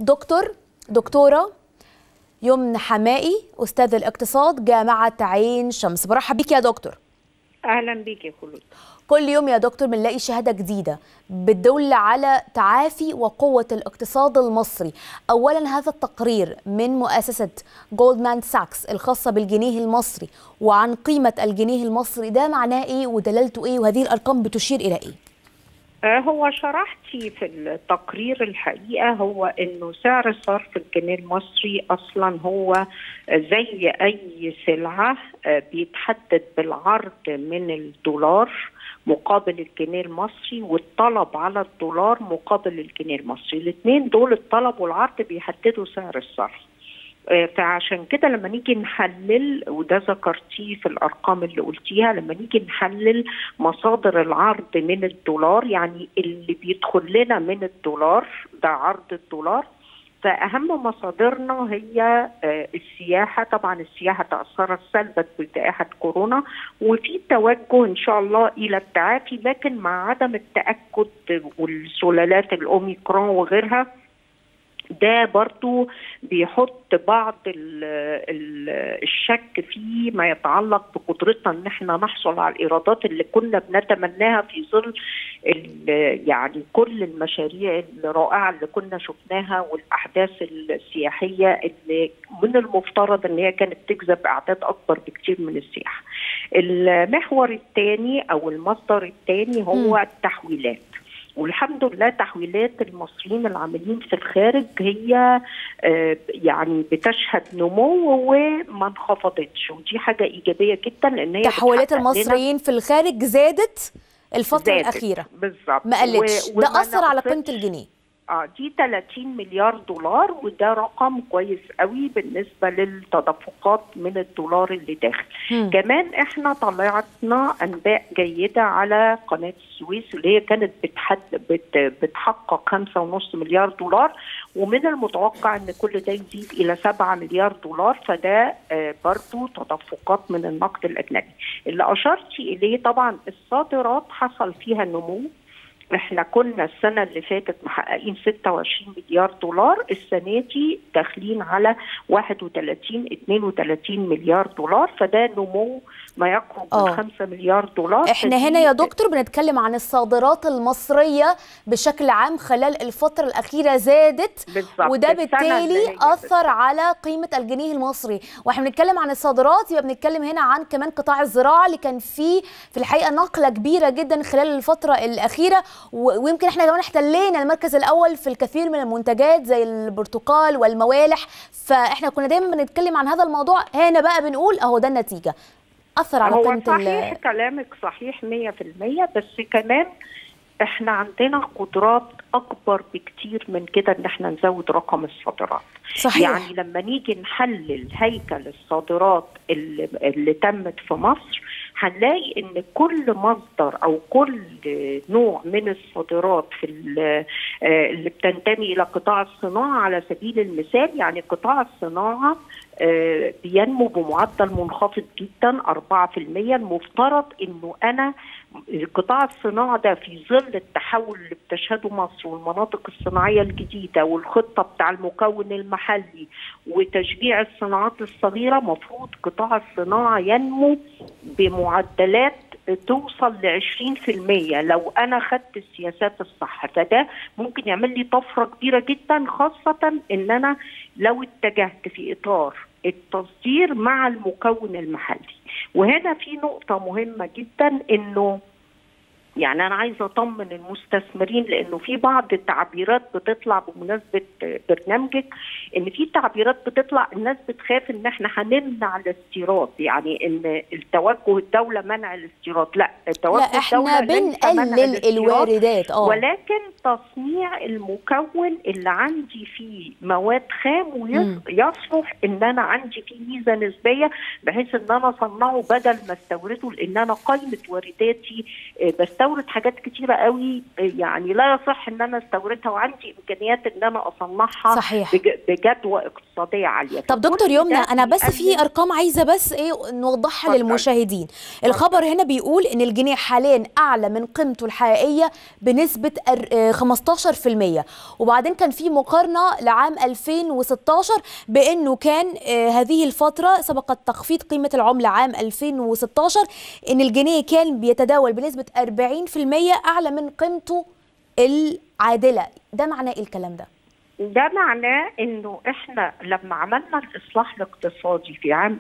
دكتور دكتورة يمن حمائي أستاذ الاقتصاد جامعة عين شمس برحب بيك يا دكتور اهلا بيك يا خلود كل يوم يا دكتور بنلاقي شهادة جديدة بتدل على تعافي وقوة الاقتصاد المصري أولا هذا التقرير من مؤسسة جولدمان ساكس الخاصة بالجنيه المصري وعن قيمة الجنيه المصري ده معناه إيه ودلالته إيه وهذه الأرقام بتشير إلى إيه آه، هو شرحتي في التقرير الحقيقه هو انه سعر صرف الجنيه المصري اصلا هو زي اي سلعه آه، بيتحدد بالعرض من الدولار مقابل الجنيه المصري والطلب على الدولار مقابل الجنيه المصري الاثنين دول الطلب والعرض بيحددوا سعر الصرف آه، فعشان كده لما نيجي نحلل وده ذكرتيه في الارقام اللي قلتيها لما نيجي نحلل مصادر العرض من الدولار يعني اللي بيدخل لنا من الدولار ده عرض الدولار فاهم مصادرنا هي آه، السياحه طبعا السياحه تاثرت سلبا بجائحه كورونا وفي توجه ان شاء الله الى التعافي لكن مع عدم التاكد والسلالات الاوميكرون وغيرها ده برضو بيحط بعض ال ال الشك في ما يتعلق بقدرتنا ان احنا نحصل على الايرادات اللي كنا بنتمناها في ظل يعني كل المشاريع الرائعه اللي كنا شفناها والاحداث السياحيه اللي من المفترض ان هي كانت تجذب اعداد اكبر بكتير من السياح. المحور الثاني او المصدر الثاني هو م. التحويلات. والحمد لله تحويلات المصريين العاملين في الخارج هي يعني بتشهد نمو وما انخفضتش ودي حاجه ايجابيه جدا لان هي تحويلات المصريين في الخارج زادت الفتره زادت الاخيره بالظبط ما قلتش و- ده وما اثر على نقصتش. قيمه الجنيه اه دي 30 مليار دولار وده رقم كويس قوي بالنسبه للتدفقات من الدولار اللي داخل مم. كمان احنا طلعتنا انباء جيده على قناه السويس اللي هي كانت بتحد بت بتحقق 5.5 مليار دولار ومن المتوقع ان كل ده يزيد الى 7 مليار دولار فده آه برضو تدفقات من النقد الاجنبي اللي اشرتي اليه طبعا الصادرات حصل فيها نمو احنا كنا السنة اللي فاتت محققين 26 مليار دولار السنة دي داخلين على 31 32 مليار دولار فده نمو ما يقرب آه. من 5 مليار دولار احنا فدي- هنا يا دكتور بنتكلم عن الصادرات المصرية بشكل عام خلال الفترة الأخيرة زادت بالظبط وده السنة بالتالي اللي هي أثر على قيمة الجنيه المصري واحنا بنتكلم عن الصادرات يبقى بنتكلم هنا عن كمان قطاع الزراعة اللي كان فيه في الحقيقة نقلة كبيرة جدا خلال الفترة الأخيرة و- ويمكن احنا كمان احتلينا المركز الأول في الكثير من المنتجات زي البرتقال والموالح فاحنا كنا دايما بنتكلم عن هذا الموضوع هنا بقى بنقول أهو ده النتيجة أثر على هو قيمة ال- صحيح كلامك صحيح 100% بس كمان احنا عندنا قدرات اكبر بكتير من كده ان احنا نزود رقم الصادرات صحيح يعني لما نيجي نحلل هيكل الصادرات اللي, اللي تمت في مصر هنلاقي ان كل مصدر او كل نوع من الصادرات في ال- آه، اللي بتنتمي الى قطاع الصناعه على سبيل المثال يعني قطاع الصناعه آه، بينمو بمعدل منخفض جدا 4% المفترض انه انا قطاع الصناعه ده في ظل التحول اللي بتشهده مصر والمناطق الصناعيه الجديده والخطه بتاع المكون المحلي وتشجيع الصناعات الصغيره مفروض قطاع الصناعه ينمو بمعدلات توصل ل 20% لو انا خدت السياسات الصح فده ممكن يعمل لي طفره كبيره جدا خاصه ان انا لو اتجهت في اطار التصدير مع المكون المحلي وهنا في نقطه مهمه جدا انه يعني انا عايزه اطمن المستثمرين لانه في بعض التعبيرات بتطلع بمناسبه برنامجك ان في تعبيرات بتطلع الناس بتخاف ان احنا هنمنع الاستيراد يعني ان التوجه الدوله منع الاستيراد لا توجه لا احنا الدوله ليس منع بنقلل الاستيراد، الواردات اه ولكن تصنيع المكون اللي عندي فيه مواد خام مم. ويصلح ان انا عندي فيه ميزه نسبيه بحيث ان انا اصنعه بدل ما استورده لان انا قائمه وارداتي آه، بستورد بستورد حاجات كتيره قوي يعني لا يصح ان انا استوردها وعندي امكانيات ان انا اصنعها صحيح بج- بجدوى اقتصاديه عاليه طب دكتور فكل يمنى ده انا بس في بيقلل- ارقام عايزه بس ايه نوضحها اتفضل. للمشاهدين الخبر هنا بيقول ان الجنيه حاليا اعلى من قيمته الحقيقيه بنسبه أر- آه، 15% وبعدين كان في مقارنه لعام 2016 بانه كان آه، هذه الفتره سبقت تخفيض قيمه العمله عام 2016 ان الجنيه كان بيتداول بنسبه 40% اعلى من قيمته العادله ده معناه ايه الكلام ده ده معناه انه احنا لما عملنا الاصلاح الاقتصادي في عام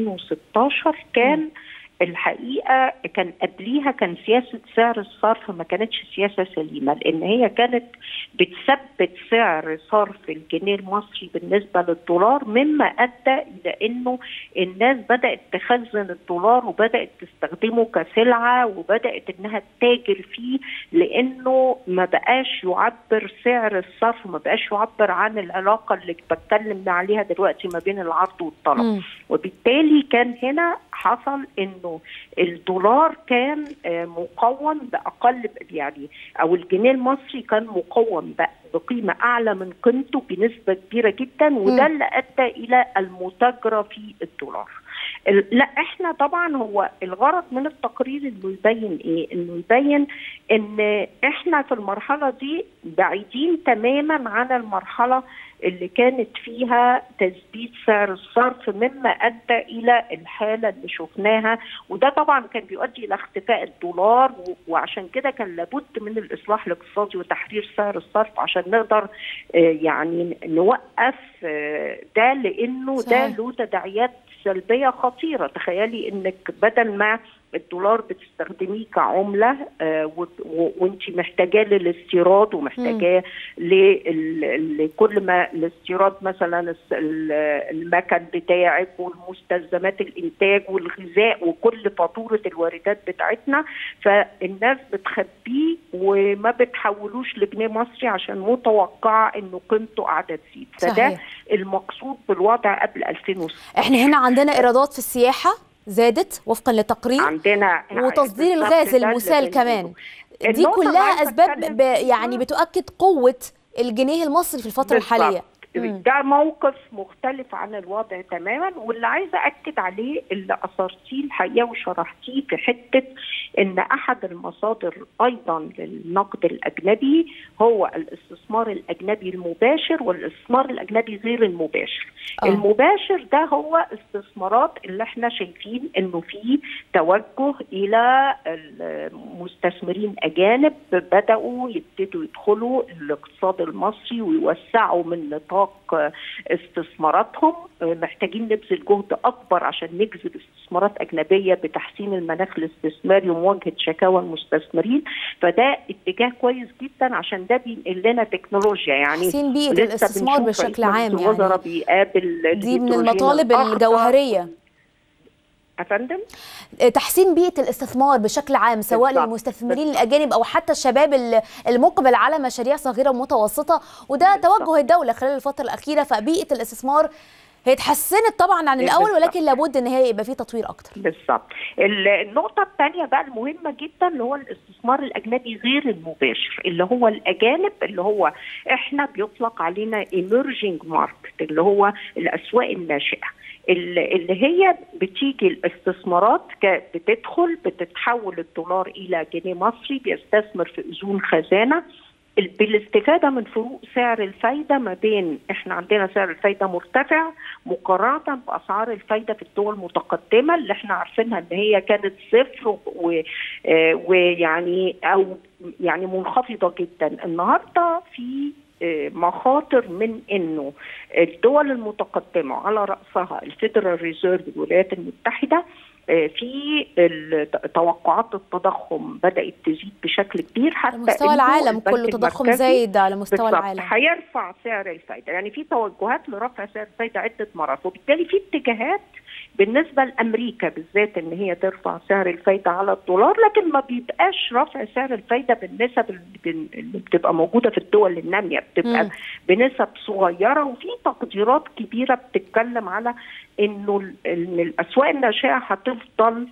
2016 كان الحقيقه كان قبليها كان سياسه سعر الصرف ما كانتش سياسه سليمه لان هي كانت بتثبت سعر صرف الجنيه المصري بالنسبه للدولار مما ادى الى انه الناس بدات تخزن الدولار وبدات تستخدمه كسلعه وبدات انها تتاجر فيه لانه ما بقاش يعبر سعر الصرف ما بقاش يعبر عن العلاقه اللي بتكلم عليها دلوقتي ما بين العرض والطلب مم. وبالتالي كان هنا حصل انه الدولار كان آه، مقوم باقل يعني او الجنيه المصري كان مقوم ب- بقيمه اعلى من قيمته بنسبه كبيره جدا وده اللي ادى الى المتاجره في الدولار. ال- لا احنا طبعا هو الغرض من التقرير انه يبين ايه؟ انه يبين ان احنا في المرحله دي بعيدين تماما عن المرحله اللي كانت فيها تثبيت سعر الصرف مما ادى الى الحاله اللي شفناها وده طبعا كان بيؤدي الى اختفاء الدولار و- وعشان كده كان لابد من الاصلاح الاقتصادي وتحرير سعر الصرف عشان نقدر آه، يعني نوقف آه، ده لانه ده صحيح. له تداعيات سلبيه خطيره تخيلي انك بدل ما الدولار بتستخدميه كعمله آه وانت محتاجاه للاستيراد ومحتاجاه لل- لكل ما الاستيراد مثلا الس- ال- المكن بتاعك والمستلزمات الانتاج والغذاء وكل فاتوره الواردات بتاعتنا فالناس بتخبيه وما بتحولوش لجنيه مصري عشان متوقعه انه قيمته قاعده تزيد فده صحيح. المقصود بالوضع قبل 2006 احنا هنا عندنا ايرادات في السياحه زادت وفقا للتقرير عندنا وتصدير بالظبط الغاز ده اللي المسال بنقوله. كمان دي النقطة اللي كلها عايزة اسباب أتكلم ب... يعني فيها- بتؤكد قوه الجنيه المصري في الفتره بالظبط. الحاليه مم. ده موقف مختلف عن الوضع تماما واللي عايزه اكد عليه اللي اثرتيه الحقيقه وشرحتيه في حته ان احد المصادر ايضا للنقد الاجنبي هو الاستثمار الاجنبي المباشر والاستثمار الاجنبي غير المباشر. آه. المباشر ده هو استثمارات اللي احنا شايفين انه في توجه الى المستثمرين اجانب بداوا يبتدوا يدخلوا الاقتصاد المصري ويوسعوا من نطاق استثماراتهم محتاجين نبذل جهد اكبر عشان نجذب استثمارات اجنبيه بتحسين المناخ الاستثماري ومواجهه شكاوى المستثمرين فده اتجاه كويس جدا عشان ده بينقل لنا تكنولوجيا يعني تحسين بيئه لسه الاستثمار بنشوف بشكل رئيس عام مجلس الوزراء يعني بيقابل دي من الهيدروجين المطالب الأخضر. الجوهريه يا فندم تحسين بيئه الاستثمار بشكل عام سواء بالظبط. للمستثمرين الاجانب او حتى الشباب ال- المقبل على مشاريع صغيره ومتوسطه وده بالظبط. توجه الدوله خلال الفتره الاخيره فبيئه الاستثمار هي اتحسنت طبعا عن الاول بالظبط. ولكن لابد ان هي يبقى في تطوير اكتر بالظبط ال- النقطة الثانية بقى المهمة جدا اللي هو الاستثمار الأجنبي غير المباشر اللي هو الأجانب اللي هو إحنا بيطلق علينا emerging market اللي هو الأسواق الناشئة ال- اللي هي بتيجي الاستثمارات ك- بتدخل بتتحول الدولار إلى جنيه مصري بيستثمر في أذون خزانة ال- بالاستفاده من فروق سعر الفايده ما بين احنا عندنا سعر الفايده مرتفع مقارنه باسعار الفايده في الدول المتقدمه اللي احنا عارفينها ان هي كانت صفر و- و- آه، ويعني او يعني منخفضه جدا النهارده في آه، مخاطر من انه الدول المتقدمه على راسها الفيدرال ريزيرف الولايات المتحده آه، في ال- توقعات التضخم بدات تزيد بشكل كبير حتى على مستوى إنه العالم البنك كله تضخم المركزي زايد على مستوى بالظبط العالم هيرفع سعر الفايده يعني في توجهات لرفع سعر الفايده عده مرات وبالتالي في اتجاهات بالنسبه لامريكا بالذات ان هي ترفع سعر الفايده على الدولار لكن ما بيبقاش رفع سعر الفايده بالنسب اللي بن- اللي بتبقى موجوده في الدول الناميه بتبقى مم. بنسب صغيره وفي تقديرات كبيره بتتكلم على انه ال- ان الاسواق الناشئه هتفضل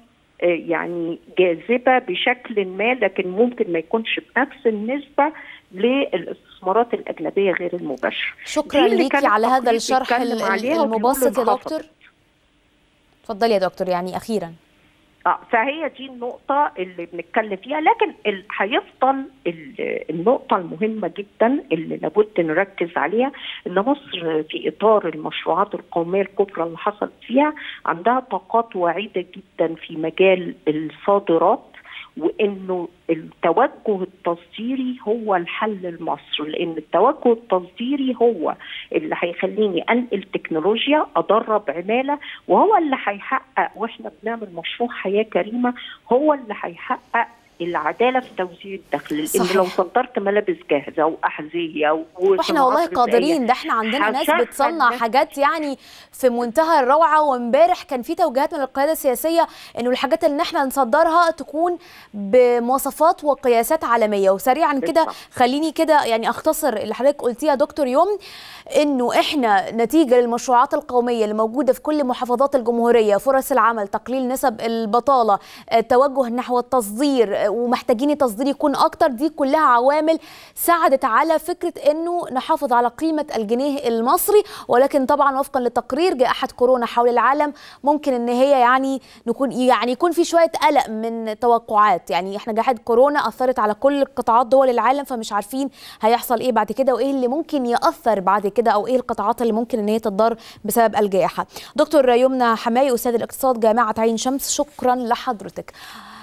يعني جاذبه بشكل ما لكن ممكن ما يكونش بنفس النسبه للاستثمارات الاجنبيه غير المباشره شكرا ليكي على هذا الشرح المبسط يا دكتور اتفضلي يا دكتور يعني اخيرا اه فهي دي النقطة اللي بنتكلم فيها لكن هيفضل النقطة المهمة جدا اللي لابد نركز عليها ان مصر في اطار المشروعات القومية الكبرى اللي حصلت فيها عندها طاقات واعدة جدا في مجال الصادرات وانه التوجه التصديري هو الحل لمصر لان التوجه التصديري هو اللي هيخليني انقل تكنولوجيا ادرب عماله وهو اللي هيحقق واحنا بنعمل مشروع حياه كريمه هو اللي هيحقق العداله في توزيع الدخل لان لو صدرت ملابس جاهزه واحذيه واحنا والله قادرين ده احنا عندنا ناس بتصنع حاجات يعني في منتهى الروعه وامبارح كان في توجيهات من القياده السياسيه انه الحاجات اللي احنا نصدرها تكون بمواصفات وقياسات عالميه وسريعا كده خليني كده يعني اختصر اللي حضرتك قلتيه يا دكتور يوم انه احنا نتيجه للمشروعات القوميه اللي موجوده في كل محافظات الجمهوريه فرص العمل تقليل نسب البطاله التوجه نحو التصدير ومحتاجين التصدير يكون اكتر دي كلها عوامل ساعدت على فكره انه نحافظ على قيمه الجنيه المصري ولكن طبعا وفقا لتقرير جائحه كورونا حول العالم ممكن ان هي يعني نكون يعني يكون في شويه قلق من توقعات يعني احنا جائحه كورونا اثرت على كل قطاعات دول العالم فمش عارفين هيحصل ايه بعد كده وايه اللي ممكن ياثر بعد كده او ايه القطاعات اللي ممكن ان هي تتضر بسبب الجائحه دكتور يمنى حماي استاذ الاقتصاد جامعه عين شمس شكرا لحضرتك